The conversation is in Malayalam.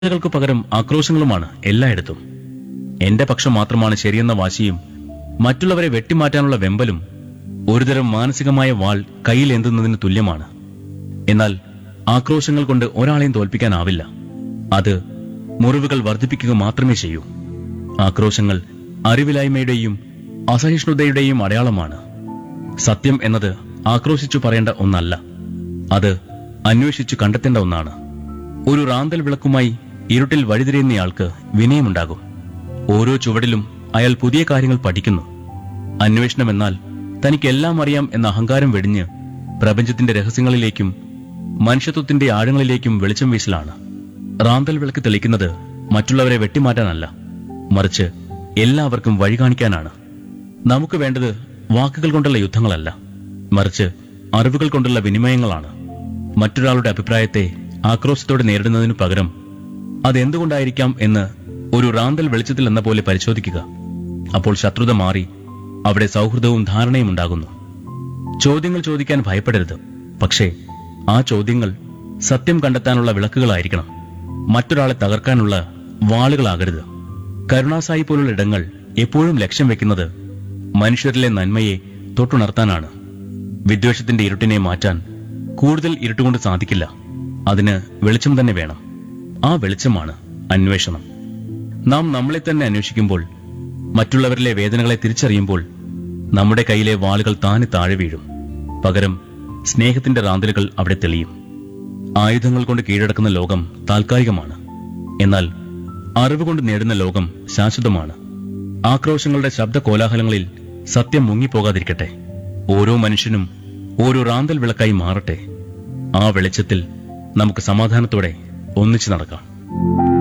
കൾക്ക് പകരം ആക്രോശങ്ങളുമാണ് എല്ലായിടത്തും എന്റെ പക്ഷം മാത്രമാണ് ശരിയെന്ന വാശിയും മറ്റുള്ളവരെ വെട്ടിമാറ്റാനുള്ള വെമ്പലും ഒരുതരം മാനസികമായ വാൾ കയ്യിലേന്തുന്നതിന് തുല്യമാണ് എന്നാൽ ആക്രോശങ്ങൾ കൊണ്ട് ഒരാളെയും തോൽപ്പിക്കാനാവില്ല അത് മുറിവുകൾ വർദ്ധിപ്പിക്കുക മാത്രമേ ചെയ്യൂ ആക്രോശങ്ങൾ അറിവില്ലായ്മയുടെയും അസഹിഷ്ണുതയുടെയും അടയാളമാണ് സത്യം എന്നത് ആക്രോശിച്ചു പറയേണ്ട ഒന്നല്ല അത് അന്വേഷിച്ചു കണ്ടെത്തേണ്ട ഒന്നാണ് ഒരു റാന്തൽ വിളക്കുമായി ഇരുട്ടിൽ വഴിതിരിയുന്നയാൾക്ക് വിനയമുണ്ടാകും ഓരോ ചുവടിലും അയാൾ പുതിയ കാര്യങ്ങൾ പഠിക്കുന്നു അന്വേഷണം എന്നാൽ തനിക്കെല്ലാം അറിയാം എന്ന അഹങ്കാരം വെടിഞ്ഞ് പ്രപഞ്ചത്തിന്റെ രഹസ്യങ്ങളിലേക്കും മനുഷ്യത്വത്തിന്റെ ആഴങ്ങളിലേക്കും വെളിച്ചം വീശലാണ് റാന്തൽ വിളക്ക് തെളിക്കുന്നത് മറ്റുള്ളവരെ വെട്ടിമാറ്റാനല്ല മറിച്ച് എല്ലാവർക്കും വഴി കാണിക്കാനാണ് നമുക്ക് വേണ്ടത് വാക്കുകൾ കൊണ്ടുള്ള യുദ്ധങ്ങളല്ല മറിച്ച് അറിവുകൾ കൊണ്ടുള്ള വിനിമയങ്ങളാണ് മറ്റൊരാളുടെ അഭിപ്രായത്തെ ആക്രോശത്തോടെ നേരിടുന്നതിനു പകരം അതെന്തുകൊണ്ടായിരിക്കാം എന്ന് ഒരു റാന്തൽ വെളിച്ചത്തിൽ എന്ന പോലെ പരിശോധിക്കുക അപ്പോൾ ശത്രുത മാറി അവിടെ സൗഹൃദവും ധാരണയും ഉണ്ടാകുന്നു ചോദ്യങ്ങൾ ചോദിക്കാൻ ഭയപ്പെടരുത് പക്ഷേ ആ ചോദ്യങ്ങൾ സത്യം കണ്ടെത്താനുള്ള വിളക്കുകളായിരിക്കണം മറ്റൊരാളെ തകർക്കാനുള്ള വാളുകളാകരുത് കരുണാസായി പോലുള്ള ഇടങ്ങൾ എപ്പോഴും ലക്ഷ്യം വെക്കുന്നത് മനുഷ്യരിലെ നന്മയെ തൊട്ടുണർത്താനാണ് വിദ്വേഷത്തിന്റെ ഇരുട്ടിനെ മാറ്റാൻ കൂടുതൽ ഇരുട്ടുകൊണ്ട് സാധിക്കില്ല അതിന് വെളിച്ചം തന്നെ വേണം ആ വെളിച്ചമാണ് അന്വേഷണം നാം നമ്മളെ തന്നെ അന്വേഷിക്കുമ്പോൾ മറ്റുള്ളവരിലെ വേദനകളെ തിരിച്ചറിയുമ്പോൾ നമ്മുടെ കയ്യിലെ വാളുകൾ താനെ താഴെ വീഴും പകരം സ്നേഹത്തിന്റെ റാന്തലുകൾ അവിടെ തെളിയും ആയുധങ്ങൾ കൊണ്ട് കീഴടക്കുന്ന ലോകം താൽക്കാലികമാണ് എന്നാൽ അറിവ് കൊണ്ട് നേടുന്ന ലോകം ശാശ്വതമാണ് ആക്രോശങ്ങളുടെ ശബ്ദ കോലാഹലങ്ങളിൽ സത്യം മുങ്ങിപ്പോകാതിരിക്കട്ടെ ഓരോ മനുഷ്യനും ഓരോ റാന്തൽ വിളക്കായി മാറട്ടെ ആ വെളിച്ചത്തിൽ നമുക്ക് സമാധാനത്തോടെ ഒന്നിച്ചു നടക്കാം